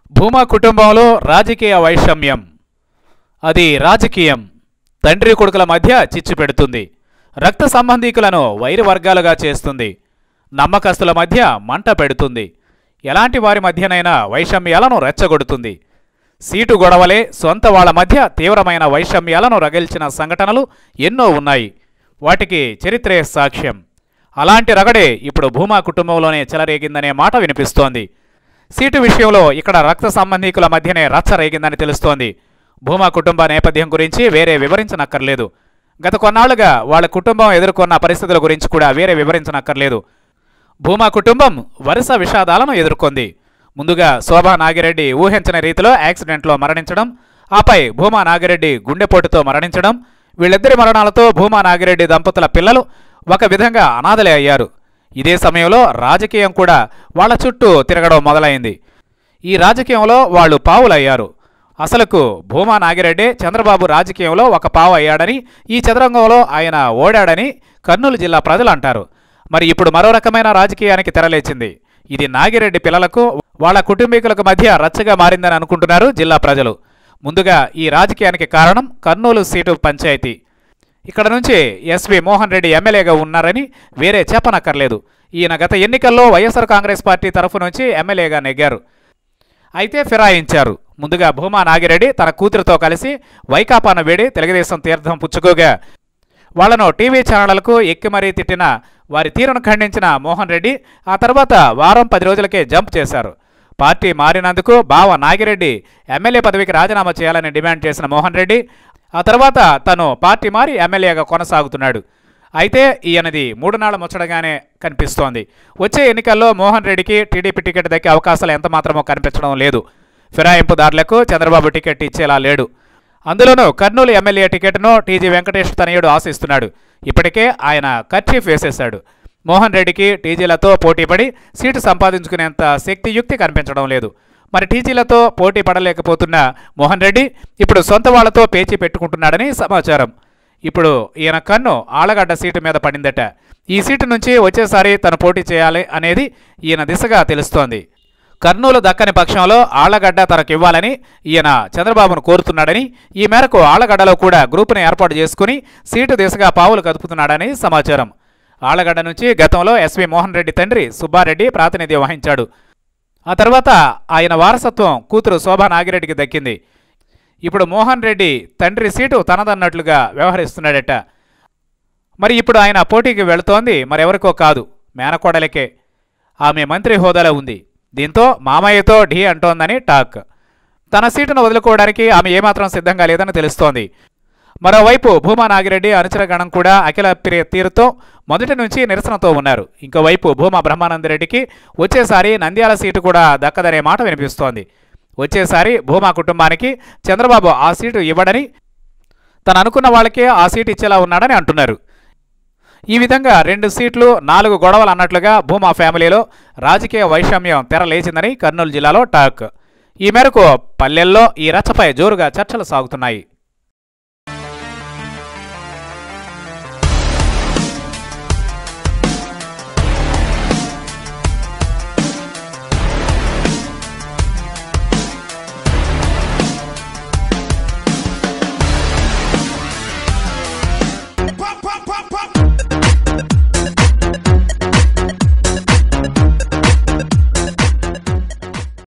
భూమా కుటుంబంలో రాజకీయ వైషమ్యం అది రాజకీయం తండ్రి కొడుకుల మధ్య చిచ్చు పెడుతుంది రక్త సంబంధీకులను వైరు వర్గాలుగా చేస్తుంది నమ్మకస్తుల మధ్య మంట పెడుతుంది ఎలాంటి వారి మధ్యనైనా వైషమ్యాలను రెచ్చగొడుతుంది సీటు గొడవలే సొంత వాళ్ళ మధ్య తీవ్రమైన వైషమ్యాలను రగిల్చిన సంఘటనలు ఎన్నో ఉన్నాయి వాటికి చరిత్రే సాక్ష్యం అలాంటి రగడే ఇప్పుడు భూమా కుటుంబంలోనే చెలరేగిందనే మాట వినిపిస్తోంది సీటు విషయంలో ఇక్కడ రక్త సంబంధీకుల మధ్యనే రచ్చ రేగిందని తెలుస్తోంది భూమా కుటుంబ నేపథ్యం గురించి వేరే వివరించనక్కర్లేదు గత కొన్నాళ్లుగా వాళ్ళ కుటుంబం ఎదుర్కొన్న పరిస్థితుల గురించి కూడా వేరే వివరించనక్కర్లేదు భూమా కుటుంబం వరుస విషాదాలను ఎదుర్కొంది ముందుగా శోభా నాగిరెడ్డి ఊహించని రీతిలో యాక్సిడెంట్లో మరణించడం ఆపై భూమా నాగిరెడ్డి గుండెపోటుతో మరణించడం వీళ్ళిద్దరి మరణాలతో భూమా నాగిరెడ్డి దంపతుల పిల్లలు ఒక విధంగా అనాథలే అయ్యారు ఇదే సమయంలో రాజకీయం కూడా వాళ్ళ చుట్టూ తిరగడం మొదలైంది ఈ రాజకీయంలో వాళ్ళు పావులయ్యారు అసలుకు భూమా నాగిరెడ్డి చంద్రబాబు రాజకీయంలో ఒక పావు అయ్యాడని ఈ చదరంగంలో ఆయన ఓడాడని కర్నూలు జిల్లా ప్రజలు అంటారు మరి ఇప్పుడు మరో రకమైన రాజకీయానికి తెరలేచింది ఇది నాగిరెడ్డి పిల్లలకు వాళ్ళ కుటుంబీకులకు మధ్య రచ్చగా మారిందని అనుకుంటున్నారు జిల్లా ప్రజలు ముందుగా ఈ రాజకీయానికి కారణం కర్నూలు సీటు పంచాయతీ ఇక్కడ నుంచి ఎస్వి మోహన్ రెడ్డి ఎమ్మెల్యేగా ఉన్నారని వేరే చెప్పనక్కర్లేదు ఈయన గత ఎన్నికల్లో వైఎస్ఆర్ కాంగ్రెస్ పార్టీ తరఫు నుంచి ఎమ్మెల్యేగా నెగ్గారు అయితే ఫిరాయించారు ముందుగా భూమా నాగిరెడ్డి తన కూతురుతో కలిసి వైకాపాను వేడి తెలుగుదేశం తీర్థం పుచ్చుకోగా వాళ్లను టీవీ ఛానళ్లకు ఎక్కి మరీ తిట్టిన వారి తీరును ఖండించిన మోహన్ రెడ్డి ఆ తర్వాత వారం పది రోజులకే జంప్ చేశారు పార్టీ మారినందుకు బావ నాగిరెడ్డి ఎమ్మెల్యే పదవికి రాజీనామా చేయాలని డిమాండ్ చేసిన మోహన్ రెడ్డి ఆ తర్వాత తను పార్టీ మారి ఎమ్మెల్యేగా కొనసాగుతున్నాడు అయితే ఈయనది మూడు నాళ్ల ముచ్చటగానే కనిపిస్తోంది వచ్చే ఎన్నికల్లో మోహన్ రెడ్డికి టీడీపీ టికెట్ దక్కే అవకాశాలు ఎంత మాత్రమో కనిపించడం లేదు ఫిరాయింపుదారులకు చంద్రబాబు టికెట్ ఇచ్చేలా లేడు అందులోనూ కర్నూలు ఎమ్మెల్యే టికెట్ను టీజీ వెంకటేష్ తనయుడు ఆశిస్తున్నాడు ఇప్పటికే ఆయన కర్చీఫ్ వేసేశాడు మోహన్ రెడ్డికి టీజీలతో పోటీపడి సీటు సంపాదించుకునేంత శక్తియుక్తి కనిపించడం లేదు మరి టీజీలతో పోటీ పడలేకపోతున్న మోహన్ రెడ్డి ఇప్పుడు సొంత వాళ్లతో పేచీ పెట్టుకుంటున్నాడని సమాచారం ఇప్పుడు ఈయన కన్ను ఆలగడ్డ సీటు మీద పడిందట ఈ సీటు నుంచి వచ్చేసారి తను పోటీ చేయాలి అనేది ఈయన దిశగా తెలుస్తోంది కర్నూలు దక్కని పక్షంలో ఆళ్లగడ్డ తనకివ్వాలని ఈయన చంద్రబాబును కోరుతున్నాడని ఈ మేరకు ఆళ్లగడ్డలో కూడా గ్రూపును ఏర్పాటు చేసుకుని సీటు దిశగా పావులు కదుపుతున్నాడని సమాచారం ఆళ్లగడ్డ నుంచి గతంలో ఎస్వి మోహన్ రెడ్డి తండ్రి సుబ్బారెడ్డి ప్రాతినిధ్యం వహించాడు ఆ తర్వాత ఆయన వారసత్వం కూతురు శోభా నాగిరెడ్డికి దక్కింది ఇప్పుడు మోహన్ రెడ్డి తండ్రి సీటు తనదన్నట్లుగా వ్యవహరిస్తున్నాడట మరి ఇప్పుడు ఆయన పోటీకి వెళుతోంది మరెవరికో కాదు మేనకోడలకే ఆమె మంత్రి హోదాలో ఉంది దీంతో మామయ్యతో ఢీ అంటోందని టాక్ తన సీటును వదులుకోవడానికి ఆమె ఏమాత్రం సిద్ధంగా లేదని తెలుస్తోంది మరోవైపు భూమా నాగిరెడ్డి అనుచరగణం కూడా అఖిల ప్రియ తీరుతో మొదటి నుంచి నిరసనతో ఉన్నారు ఇంకోవైపు భూమా బ్రహ్మానందరెడ్డికి వచ్చేసారి నంద్యాల సీటు కూడా దక్కదనే మాట వినిపిస్తోంది వచ్చేసారి భూమా కుటుంబానికి చంద్రబాబు ఆ సీటు ఇవ్వడని తను అనుకున్న వాళ్ళకే ఆ సీటు ఇచ్చేలా ఉన్నాడని అంటున్నారు ఈ విధంగా రెండు సీట్లు నాలుగు గొడవలు అన్నట్లుగా భూమా ఫ్యామిలీలో రాజకీయ వైషమ్యం తెరలేచిందని కర్నూలు జిల్లాలో టాక్ ఈ మేరకు పల్లెల్లో ఈ రచ్చపై జోరుగా చర్చలు సాగుతున్నాయి